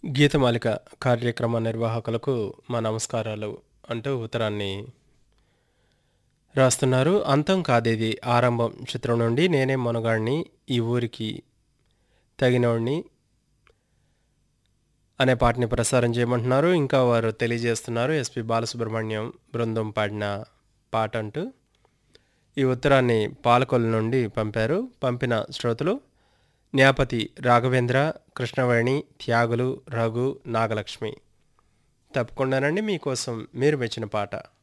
గీతమాలిక కార్యక్రమ నిర్వాహకులకు మా నమస్కారాలు అంటూ ఉత్తరాన్ని రాస్తున్నారు అంతం కాదేది ఆరంభం చిత్రం నుండి నేనే మొనగాడిని ఈ ఊరికి తగినోడిని అనే పాటని ప్రసారం చేయమంటున్నారు ఇంకా వారు తెలియజేస్తున్నారు ఎస్పి బాలసుబ్రహ్మణ్యం బృందం పాడిన పాట అంటూ ఈ ఉత్తరాన్ని పాలకొల్లు నుండి పంపారు పంపిన శ్రోతలు న్యాపతి రాఘవేంద్ర కృష్ణవేణి త్యాగులు రఘు నాగలక్ష్మి తప్పకుండానండి మీకోసం మీరు మెచ్చిన పాట